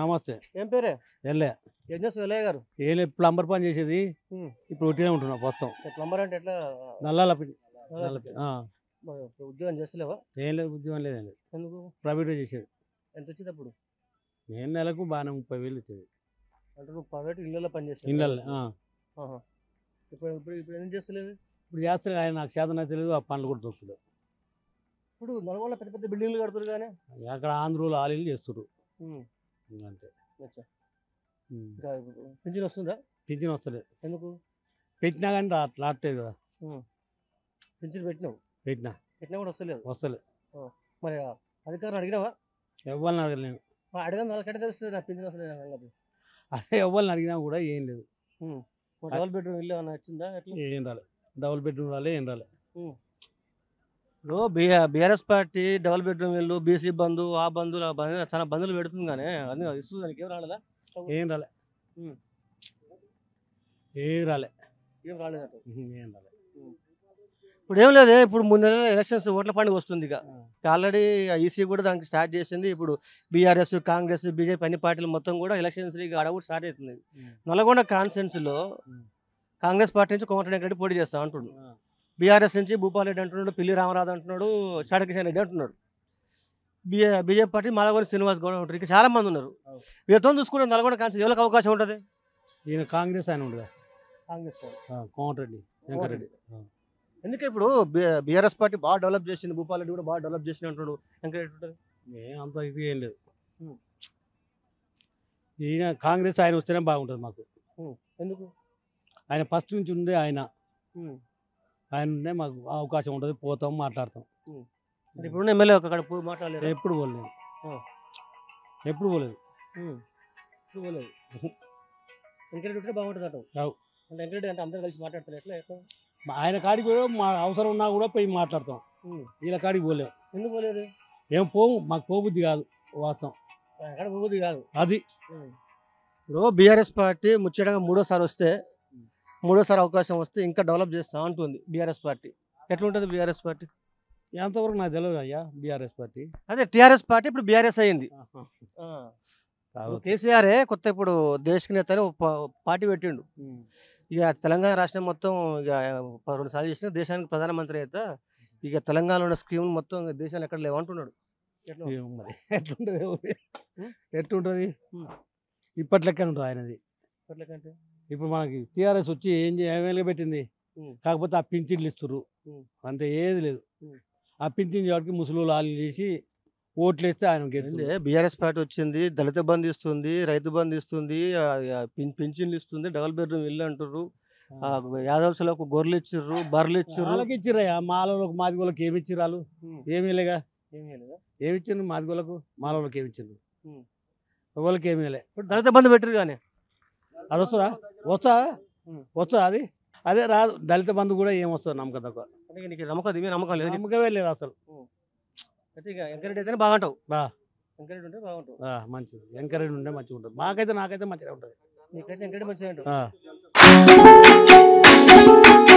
నమస్తే ఏం పేరే వెళ్ళే ఏం చేస్తావు ఎల్లయ్య గారు ఏం లేదు ప్లంబర్ పని చేసేది ఉమ్. ఇప్పుడు ఒట్టినే ఉంటున్నా ప్రస్తుతం ప్లంబర్ అంటే ఎట్లా నల్లాల పని నల్ల పని. ఆ. మరి ఉద్యోగం చేస్తలేవా ఏం లేదు ఉద్యోగం లేదు ఏం లేదు ఎందుకు ప్రైవేట్ చేసేది ఎంత వచ్చింది అప్పుడు నేను నెలకు బాగానే ముప్పై వేలు వచ్చేది అంటే నువ్వు ప్రైవేట్ ఇళ్ళలో పని చేస్తావు ఇళ్ళల్లో ఆ. ఆహా. ఇప్పుడు ఇప్పుడు ఇప్పుడు ఏం చేస్తలేవు ఇప్పుడు చేస్తాను ఆయన నాకు చేతన తెలియదు ఆ పనులు కూడా దొరుకుతుంది ఇప్పుడు నల్గొండ పెద్ద పెద్ద బిల్డింగ్లు కడుతురు కానీ అక్కడ ఆంధ్రలో ఆలీలు చేస్తారు అంతే అచ్చా. ఉమ్. ఇంకా పింఛన్ వస్తుందా పింఛన్ వస్తలేదు ఎందుకు పెట్టినా కానీ రా రావట్లేదు కదా పింఛన్ పెట్టినావు పెట్టినా పెట్టినా కూడా వస్తలేదు వస్తలేదు మరి ఆ అధికారులు అడిగినావా ఎవరిని అడగలేను మరి అడిగిన వాళ్ళకంటే తెలుస్తుంది నా పింఛన్ వస్తలేదు సంగతి అదే ఎవరిని అడిగినా కూడా ఏం లేదు మరి డబుల్ బెడ్రూమ్ ఇల్లు ఏమన్నా వచ్చిందా ఎట్లా ఏం రాలే డబుల్ బెడ్రూమ్ రాలే ఏం రాలే ఇప్పుడు BR BRS party double bedroom ఇల్లు బీసీ బంధు ఆ బంధువులు ఆ బంధు చాలా బంధువులు పెడుతుంది కానీ అన్ని ఇస్తుంది దానికి ఏం రాలేదా ఏం రాలే ఉమ్. ఏం రాలే ఏం రాలేదట ఉహు, ఏం రాలే ఇప్పుడు ఏం లేదు ఇప్పుడు మూడు నెలల ఎలక్షన్స్ ఓట్ల పండుగ వస్తుంది ఇక ఆల్రెడీ ఈసీ కూడా దానికి స్టార్ట్ చేసింది ఇప్పుడు బీఆర్ఎస్ కాంగ్రెస్ బీజేపీ అన్ని పార్టీలు మొత్తం కూడా ఎలక్షన్స్ ఇక అడవుడు స్టార్ట్ అవుతుంది ఉమ్. నల్గొండ కాన్ఫరెన్స్లో ఉమ్. కాంగ్రెస్ పార్టీ నుంచి కోమటిరెడ్డి రెడ్డి పోటీ చేస్తా అంటున్నాడు ఆ. బీఆర్ఎస్ నుంచి భూపాల్ రెడ్డి అంటున్నాడు పిల్లి రామరాజు అంటున్నాడు షాడకిషన్ రెడ్డి అంటున్నాడు బీఏ బీజేపీ పార్టీ మాధవని శ్రీనివాస్ గౌడ్ ఉంటారు ఇక చాలా మంది ఉన్నారు అవును. వీరితో చూసుకుంటే నల్గొండ కాన్ఫరెన్స్ ఎవరికి అవకాశం ఉంటుంది ఈయన కాంగ్రెస్ ఆయన ఉండగా కాంగ్రెస్ కోమటిరెడ్డి వెంకరెడ్డి ఎందుకంటే ఇప్పుడు బీఆర్ఎస్ పార్టీ బాగా డెవలప్ చేసింది భూపాల్ రెడ్డి కూడా బాగా డెవలప్ చేసింది అంటున్నాడు ఎంకరేజ్ ఉంటుంది ఏం అంత ఇది ఏం లేదు ఉమ్. ఈయన కాంగ్రెస్ ఆయన వస్తేనే బాగుంటుంది మాకు ఎందుకు ఆయన ఫస్ట్ నుంచి ఉండే ఆయన ఉమ్. ఆయన ఉండే మాకు అవకాశం ఉంటుంది పోతాం మాట్లాడతాం అంటే ఇప్పుడు ఎమ్మెల్యే అక్కడ పోయి మాట్లాడలేరు ఎప్పుడు పోలేదు ఆ. ఎప్పుడు పోలేదు ఇప్పుడు పోలేదు ఎంకరేజ్ ఉంటే బాగుంటుంది అటు అవు. అంటే ఎంకరేజ్ అంటే అందరు కలిసి మాట్లాడతారు ఎట్లా ఎట్లా మా ఆయన కాడికి కూడా మా అవసరం ఉన్నా కూడా పోయి మాట్లాడతాం ఉమ్. వీళ్ళ కాడికి పోలేం ఎందుకు పోలేదు ఏం పోము మాకు పోబుద్ది కాదు వాస్తవం అక్కడ పోదు కాదు అది ఇప్పుడు బీఆర్ఎస్ పార్టీ ముచ్చటగా మూడోసారి వస్తే మూడోసారి అవకాశం వస్తే ఇంకా డెవలప్ చేస్తా ఉంటుంది బీఆర్ఎస్ పార్టీ ఎట్లుంటుంది బీఆర్ఎస్ పార్టీ ఎంతవరకు నాకు తెలియదు అయ్యా బీఆర్ఎస్ పార్టీ అదే టీఆర్ఎస్ పార్టీ ఇప్పుడు బీఆర్ఎస్ అయింది కావచ్చు. కేసీఆరే కొత్త ఇప్పుడు దేశకి నేత అని ఒక పా- పార్టీ పెట్టిండు ఉమ్. ఇక తెలంగాణ రాష్ట్రం మొత్తం ఇక ప- రెండు సార్లు చేసిన దేశానికి ప్రధానమంత్రి అయితే ఇక తెలంగాణలో ఉన్న స్కీమ్ మొత్తం ఇక దేశాలు ఎక్కడ లేవంటున్నాడు ఎట్లా ఏమో మరి ఎట్లుంటది ఏముంది? ఉమ్. ఎట్లుంటది ఉమ్. ఇప్పటి లెక్కన ఉంటుంది ఆయనది ఎట్లకంటే ఇప్పుడు మనకి టీఆర్ఎస్ వచ్చి ఏం చే- ఏం వెలుగబెట్టింది ఉమ్. కాకపోతే ఆ పింఛన్లు ఇస్తుర్రు ఉమ్. అంతే ఏది లేదు ఉమ్. ఆ పింఛన్ వాటికి ముసలు ఆలు చేసి ఓట్లు వేస్తే ఆయన గెలుస్తుంది బీఆర్ఎస్ పార్టీ వచ్చింది దళిత బంధు ఇస్తుంది రైతు బంధు ఇస్తుంది ఆ, ఆ, పిన్- పింఛన్లు ఇస్తుంది డబుల్ బెడ్రూమ్ ఇల్లు అంటుర్రు ఆ, యాదవ్స్లకు గొర్రెలు ఇచ్చిర్రు బర్రెలు ఇచ్చిర్రు వాళ్ళకి ఇచ్చిర్రయ్యా మాలలకు మాది వాళ్ళకి ఏమి ఇచ్చిర్రు వాళ్ళు ఉమ్. ఏమీ లేగా ఏం చేయలేదా? ఏమి ఇచ్చిండ్రు మాది వాళ్ళకు మాలలకు ఏమి ఇచ్చిండ్రు ఉమ్. వాళ్ళకి ఏమీ లే ఇప్పుడు దళిత బంధు పెట్టరు కానీ అది వస్తుందా వస్తా ఉమ్. వస్తా అది అదే రాదు దళిత బంధు కూడా ఏం వస్తుంది నమ్మకం తక్కువ అంటే నీకు నమ్మకం ఇది నమ్మకం లేదు నమ్మకమే లేదు అసలు అయితే ఇక ఎంకరేజ్ అయితేనే బాగుంటావు బా. ఎంకరేజ్ ఉంటే బాగుంటావు ఆ, మంచిది ఎంకరేజ్ ఉంటే మంచిగా ఉంటుంది మాకైతే నాకైతే మంచిగా ఉంటుంది నీకైతే ఎంకరేజ్ మంచిగా ఉంటావు ఆ.